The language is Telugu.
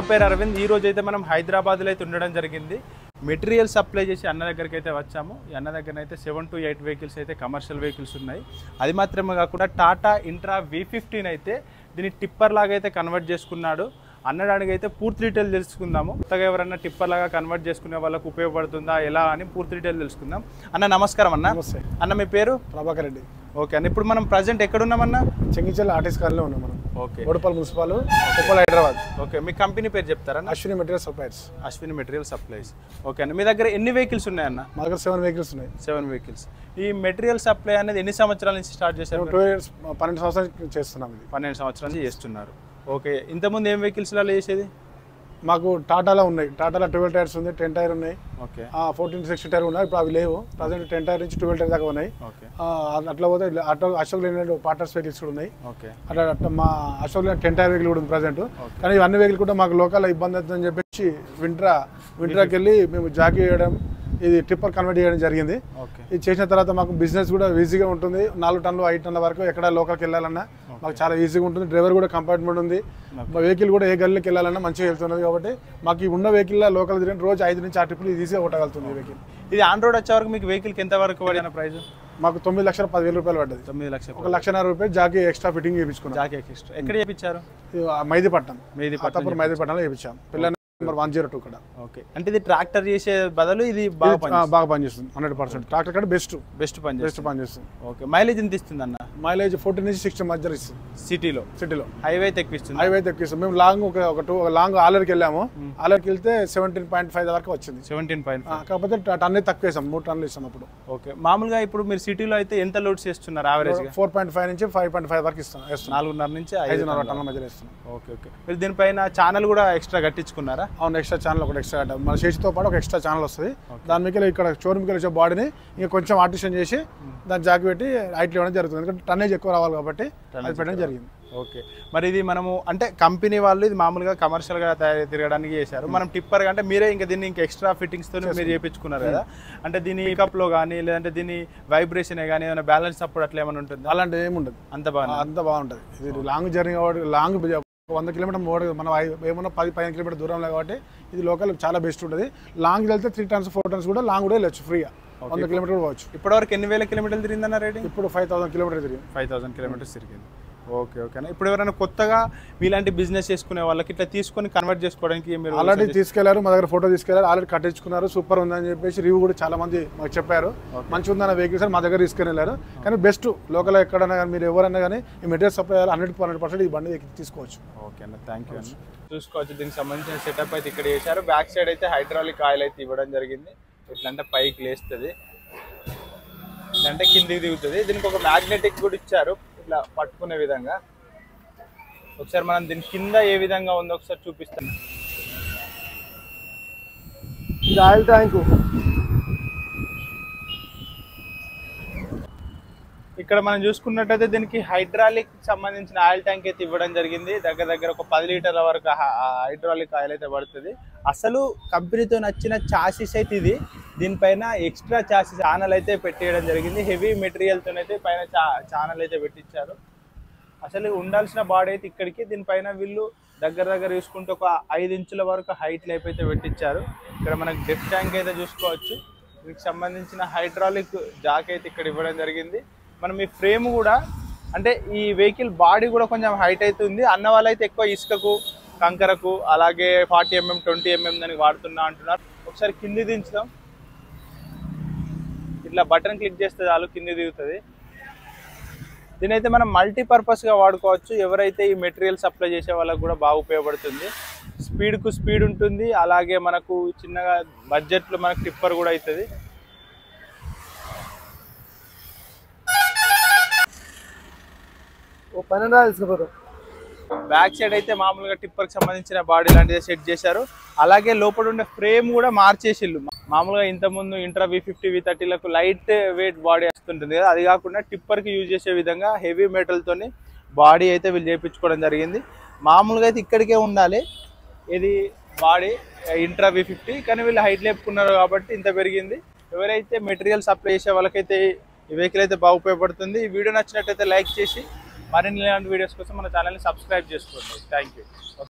పేరు అరవింద్ ఈ రోజు అయితే మనం హైదరాబాద్లో అయితే ఉండడం జరిగింది మెటీరియల్ సప్లై చేసి అన్న దగ్గరికి అయితే వచ్చాము ఈ అన్న దగ్గర అయితే సెవెన్ టు ఎయిట్ వెహికల్స్ అయితే కమర్షియల్ వెహికల్స్ ఉన్నాయి అది మాత్రమే కాకుండా టాటా ఇంట్రా వి ఫిఫ్టీన్ అయితే దీన్ని టిప్పర్ లాగా అయితే కన్వర్ట్ చేసుకున్నాడు అన్నడానికి అయితే పూర్తి డీటెయిల్ తెలుసుకుందాము కొత్తగా ఎవరైనా టిప్పర్ లాగా కన్వర్ట్ చేసుకునే వాళ్ళకు ఉపయోగపడుతుందా ఎలా అని పూర్తి డీటెయిల్ తెలుసుకుందాం అన్న నమస్కారం అన్న నమస్తే అన్న మీ పేరు ప్రభాకర్ రెడ్డి ఓకే అన్న ఇప్పుడు మనం ప్రజెంట్ ఎక్కడున్నామన్నా చెంగిచెల్ ఆర్టిస్ట్ కాలనీలో ఉన్నాం మనం okay Boduppally municipal Uppal Hyderabad okay మీ కంపెనీ పేరు చెప్తారా Ashwini material suppliers Ashwini material supplies okay అండి మీ దగ్గర ఎన్ని వెహికల్స్ ఉన్నాయన్న మా దగ్గర సెవెన్ వెహికల్స్ ఉన్నాయి సెవెన్ వెహికల్స్ ఈ మెటీరియల్ సప్లై అనేది ఎన్ని సంవత్సరాల నుంచి స్టార్ట్ చేశారు మేము టూ ఇయర్స్ పన్నెండు సంవత్సరాలు చేస్తున్నాం ఇది పన్నెండు సంవత్సరాల నుంచి చేస్తున్నారు ఓకే ఇంతకుముందు ఏం వెహికల్స్లలో చేసేది మాకు టాటాలో ఉన్నాయి టాటాలో ట్వెల్వ్ టైర్స్ ఉంది టెన్ టైర్ ఉన్నాయి ఓకే ఫోర్టీన్ సిక్స్టీ టైర్ ఉన్నాయి ఇప్పుడు అవి లేవు ప్రజెంట్ టెన్ టైర్ నుంచి ట్వెల్వ్ టైర్ దాకా ఉన్నాయి ఓకే ఆ, అట్లా పోతే అటో అశోక్ లేని పార్టర్స్ వెహికల్స్ కూడా ఉన్నాయి ఓకే అట్లా అట్లా మా అశోక్ లేని టెన్ టైర్ వెహికల్ కూడా ఉంది ప్రజెంట్ కానీ ఇవన్నీ వెహికల్ కూడా మాకు లోకల్ ఇబ్బంది అవుతుందని చెప్పేసి వింట్రా వింట్రాకి వెళ్ళి మేము జాకీ చేయడం ఇది టిప్పర్ కన్వర్ట్ చేయడం జరిగింది ఓకే ఇది చేసిన తర్వాత మాకు బిజినెస్ కూడా ఈజీగా ఉంటుంది నాలుగు టన్నులు ఐదు టన్నుల వరకు ఎక్కడ లోకల్కి వెళ్ళాలన్నా మాకు చాలా ఈజీగా ఉంటుంది డ్రైవర్ కూడా కంపార్ట్మెంట్ ఉంది మా వెహికల్ కూడా ఏ గల్లీకి వెళ్ళాలన్నా మంచిగా వెళ్తున్నది కాబట్టి మాకు ఈ ఉన్న వెహికల్ లోకల్ తిరిగిన రోజు ఐదు నుంచి ఆరు ట్రిప్పులు ఈజీగా కొట్టగలుగుతుంది ఈ వెహికల్ ఇది ఆన్ రోడ్ వచ్చే వరకు మీకు వెహికల్కి ఎంత వరకు పడిన ప్రైస్ మాకు తొమ్మిది లక్షల పదివేల రూపాయలు పడ్డది తొమ్మిది లక్షలు ఒక లక్షన్నర రూపాయలు జాకీ ఎక్స్ట్రా ఫిట్టింగ్ చేయించుకున్నాం జాకీ ఎక్స్ట్రా ఎక్కడ చేయించారు ఇది మైదీపట్నం మీది అత్తపూర్ మైదీపట్నంలో చేయించాం పిల్లల నెంబర్ వన్ జీరో టూ కూడా ఓకే అంటే ఇది ట్రాక్టర్ చేసే బదులు ఇది బాగా ఇది, ఆ, బాగా పనిచేస్తుంది హండ్రెడ్ పర్సెంట్ ట్రాక్టర్ కంటే బెస్ట్ బెస్ట్ పని బెస్ట్ చేస్తుంది పనిచేస్తుంది ఓకే మైలేజ్ ఎంత ఇస్తుంది అన్న మైలేజ్ ఫోర్టీన్ నుంచి సిక్స్టీ మధ్యలో ఇస్తుంది సిటీలో సిటీలో హైవే అయితే ఎక్కువ ఇస్తుంది హైవే తెక్కిస్తాం మేము లాంగ్ ఒక ఒక టూ లాంగ్ ఆలర్కి వెళ్ళాము ఆలర్కి వెళ్తే సెవెంటీన్ పాయింట్ ఫైవ్ వరకు వచ్చింది సెవెంటీన్ పాయింట్ ఆ, కాకపోతే టన్ తక్కువ వేసాం మూడు టన్నులు ఇస్తాం అప్పుడు ఓకే మామూలుగా ఇప్పుడు మీరు సిటీలో అయితే ఎంత లోడ్స్ చేస్తున్నారు యావరేజ్ గా ఫోర్ పాయింట్ ఫైవ్ నుంచి ఫైవ్ పాయింట్ ఫైవ్ వరకు ఇస్తాం వేస్తున్నాం నాలుగున్నర నుంచి ఐదు ఐదున్నర టన్నుల మధ్యలో ఇస్తున్నాం ఓకే ఓకే మీరు దీనిపైన ఛానల్ కూడా ఎక్స్ట్రా కట్టించుకున్నారా అవును ఎక్స్ట్రా ఛానల్ ఒకటి ఎక్స్ట్రా మన చేతితో పాటు ఒక ఎక్స్ట్రా ఛానల్ వస్తుంది దాని మీద ఇక్కడ షోరూమ్కి వచ్చే బాడీని ఇంకా కొంచెం ఆర్టిషన్ చేసి దాన్ని జాకి పెట్టి హైట్లు ఇవ్వడం జరుగుతుంది ఎందుకంటే టన్నేజ్ ఎక్కువ రావాలి కాబట్టి అది పెట్టడం జరిగింది ఓకే మరి ఇది మనము అంటే కంపెనీ వాళ్ళు ఇది మామూలుగా కమర్షియల్ గా తయారు తిరగడానికి చేశారు మనం టిప్పర్ అంటే మీరే ఇంకా దీన్ని ఇంకా ఎక్స్ట్రా ఫిట్టింగ్స్ తో మీరు చేయించుకున్నారు కదా అంటే దీని పికప్ లో కానీ లేదంటే దీని వైబ్రేషన్ కానీ ఏమైనా బ్యాలెన్స్ అప్పుడు అట్లా ఏమైనా ఉంటుంది అలాంటిది ఏమి ఉండదు అంత బాగా అంత బాగుంటుంది ఇది లాంగ్ జర్నీ కాబట్టి లాంగ్ వంద కిలోమీటర్ మోడ మనం ఐ- ఏమన్నా పది పదిహేను కిలోమీటర్ దూరంలో కాబట్టి ఇది లోకల్ చాలా బెస్ట్ ఉంటుంది లాంగ్ వెళ్తే త్రీ టన్స్ ఫోర్ టన్స్ కూడా లాంగ్ కూడా వెళ్ళొచ్చు ఫ్రీగా వంద కిలోమీటర్ కూడా పోవచ్చు ఇప్పటివరకు ఎన్ని వేల కిలోమీటర్లు తిరిగిందన్న రేటింగ్ ఇప్పుడు ఫైవ్ థౌసండ్ కిలోమీటర్ తిరిగి ఫైవ్ థౌసండ్ కిలోమీటర్స్ తిరిగింది ఓకే ఓకే అన్న ఇప్పుడు ఎవరైనా కొత్తగా మీలాంటి బిజినెస్ చేసుకునే వాళ్ళకి ఇట్లా తీసుకొని కన్వర్ట్ చేసుకోవడానికి మీరు ఆల్రెడీ తీసుకెళ్లారు మా దగ్గర ఫోటో తీసుకెళ్లారు ఆల్రెడీ కట్టించుకున్నారు సూపర్ ఉందని చెప్పేసి రివ్యూ కూడా చాలా మంది మాకు చెప్పారు మంచి ఉందన్న వెహికల్స్ మా దగ్గర తీసుకుని వెళ్ళారు కానీ బెస్ట్ లోకల్ ఎక్కడైనా కానీ మీరు ఎవరైనా కానీ ఈ material supply hundred hundred percent ఈ బండి తీసుకోవచ్చు ఓకే అన్న థ్యాంక్ యూ అన్న చూసుకోవచ్చు దీనికి సంబంధించిన సెటప్ అయితే ఇక్కడ చేశారు బ్యాక్ సైడ్ అయితే హైడ్రాలిక్ ఆయిల్ అయితే ఇవ్వడం జరిగింది ఇట్లా అంటే పైకి లేస్తుంది అంటే కిందికి దిగుతుంది దీనికి ఒక మ్యాగ్నెటిక్ కూడా ఇచ్చారు ఇట్లా పట్టుకునే విధంగా ఒకసారి మనం దీని కింద ఏ విధంగా ఉందో ఒకసారి చూపిస్తాను ఇది ఆయిల్ ట్యాంకు ఇక్కడ మనం చూసుకున్నట్టయితే దీనికి హైడ్రాలిక్ సంబంధించిన ఆయిల్ ట్యాంక్ అయితే ఇవ్వడం జరిగింది దగ్గర దగ్గర ఒక పది లీటర్ల వరకు హైడ్రాలిక్ ఆయిల్ అయితే పడుతుంది అసలు కంపెనీతో నచ్చిన చాసిస్ అయితే ఇది దీనిపైన ఎక్స్ట్రా చాసిస్ ఛానల్ అయితే పెట్టేయడం జరిగింది హెవీ మెటీరియల్తో అయితే పైన ఛానల్ అయితే పెట్టించారు అసలు ఉండాల్సిన బాడీ అయితే ఇక్కడికి దీనిపైన వీళ్ళు దగ్గర దగ్గర చూసుకుంటే ఒక ఐదు ఇంచుల వరకు హైట్ లేపు అయితే పెట్టించారు ఇక్కడ మనకి డెప్ ట్యాంక్ అయితే చూసుకోవచ్చు దీనికి సంబంధించిన హైడ్రాలిక్ జాక్ అయితే ఇక్కడ ఇవ్వడం జరిగింది మనం ఈ ఫ్రేమ్ కూడా అంటే ఈ వెహికల్ బాడీ కూడా కొంచెం హైట్ అయితే ఉంది అన్న వాళ్ళైతే ఎక్కువ ఇసుకకు కంకరకు అలాగే ఫార్టీ ఎంఎం ట్వంటీ ఎంఎం దానికి వాడుతున్నా అంటున్నారు ఒకసారి కింది దించుదాం ఇట్లా బటన్ క్లిక్ చేస్తే చాలు కింది దిగుతుంది దీని అయితే మనం మల్టీపర్పస్గా వాడుకోవచ్చు ఎవరైతే ఈ మెటీరియల్ సప్లై చేసే వాళ్ళకి కూడా బాగా ఉపయోగపడుతుంది స్పీడ్కు స్పీడ్ ఉంటుంది అలాగే మనకు చిన్నగా బడ్జెట్లో మనకు టిప్పర్ కూడా అవుతుంది ఓ పన్నెండు తీసుకుపోతాం బ్యాక్ సైడ్ అయితే మామూలుగా టిప్పర్కి సంబంధించిన బాడీ లాంటిది సెట్ చేశారు అలాగే లోపల ఉండే ఫ్రేమ్ కూడా మార్చేసిల్లు మామూలుగా ఇంతకుముందు ఇంట్రా వి ఫిఫ్టీ వి థర్టీలకు లైట్ వెయిట్ బాడీ వస్తుంటుంది కదా అది కాకుండా టిప్పర్కి యూజ్ చేసే విధంగా హెవీ మెటల్తోని బాడీ అయితే వీళ్ళు చేయించుకోవడం జరిగింది మామూలుగా అయితే ఇక్కడికే ఉండాలి ఇది బాడీ ఇంట్రా వి ఫిఫ్టీ కానీ వీళ్ళు హైట్ లేపుకున్నారు కాబట్టి ఇంత పెరిగింది ఎవరైతే మెటీరియల్ సప్లై చేసే వాళ్ళకైతే ఈ వెహికల్ అయితే బాగా ఉపయోగపడుతుంది ఈ వీడియో నచ్చినట్టయితే లైక్ చేసి మరిన్ని ఇలాంటి వీడియోస్ కోసం మన ఛానల్ని సబ్స్క్రైబ్ చేసుకోండి థ్యాంక్ యూ